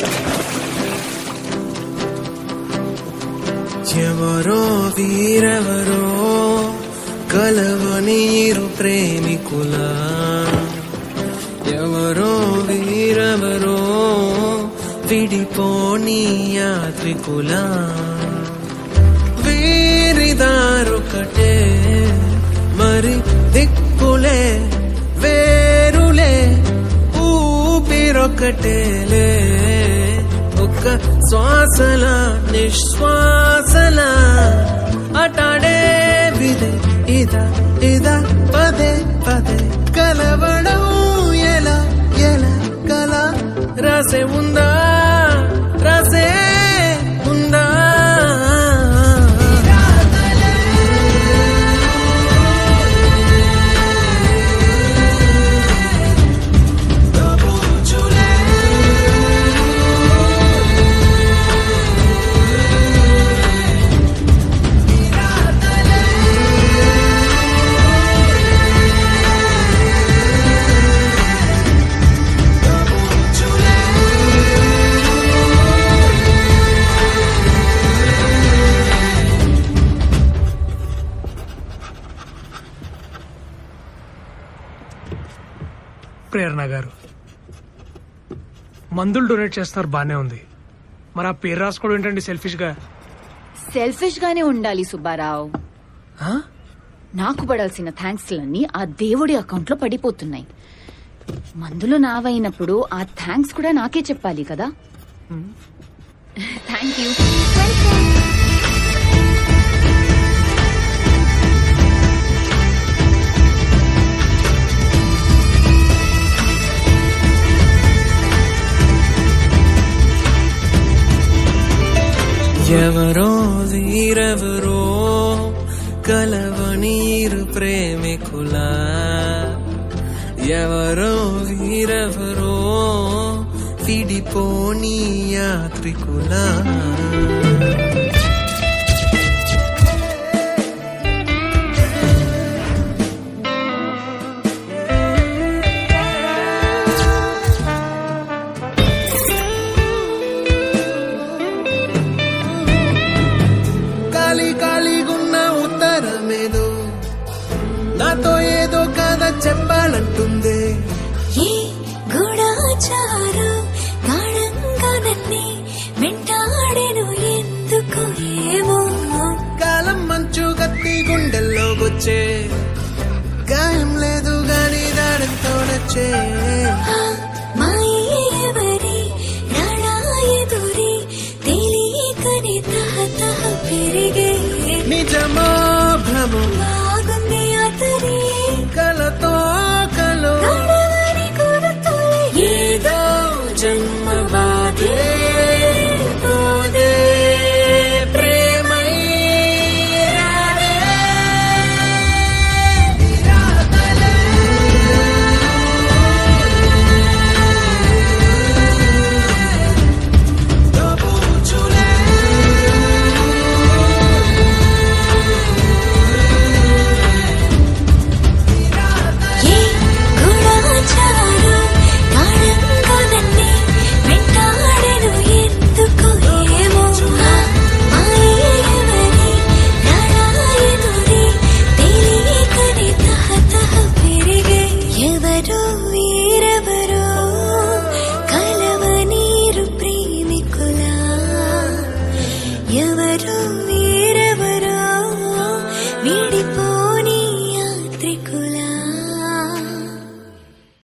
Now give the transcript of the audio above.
ఎవరో వీరెవరో కలవనీరు ప్రేమికుల ఎవరో వీరెవరో విడిపోని యాత్రికుల వీరిదారొకటే మరి దిక్కులే వేరులే ఊపిరొకటేలే ఒక్క శ్వాసల నిశ్వాసల అటాడే విదే ఇద ఇద పదే పదే కలవడం ఎలా ఎలా కల రసే ఉందా రసే ఉందా ప్రేరణ గారు మందులు డొనేట్ చేస్తున్నారు బానే ఉంది మరి ఆ పేరు రాసుకోవడం ఏంటండి సెల్ఫిష్ గా సెల్ఫిష్ గానే ఉండాలి సుబ్బారావు ఆ? నాకు పడాల్సిన థ్యాంక్స్ లన్నీ ఆ దేవుడి అకౌంట్ లో పడిపోతున్నాయి మందులు నావైనప్పుడు ఆ థ్యాంక్స్ కూడా నాకే చెప్పాలి కదా థ్యాంక్ యూ ఎవరో వీరెవరో కలవనీరు ప్రేమికుల ఎవరో వీరెవరో విడిపోని యాత్రికుల ఖాళీ ఖాళీగున్న ఉత్తరమేదో నాతో ఏదో కథ చెప్పాలంటుంది ఈ గూఢాచారం గాఢంగా నన్నే వెంటాడెను ఎందుకు ఏమో కాలం మంచు కత్తి గుండెల్లోకొచ్చే గాయం లేదు గాని దాడంతో నచ్చే ఆ మాయే ఎవరి రాడా ఎదురి తెలియకనే తహ తహ పెరిగే నిజమో భ్రమో బాగుంది అతని కలతో కలో నడవని గుర్తులే ఏదో జన్మ బాధే పోదే ప్రేమై రాదే. దోబూచులే ఏ గూఢాచారం గాఢంగా నన్నే వెంటాడెను ఎందుకు ఏమో మాయే ఎవరి రాడా ఎదురి తెలియకనే తహ తహ పెరిగే ఎవరో వీరెవరో కలవనీరు ప్రేమికులా ఎవరో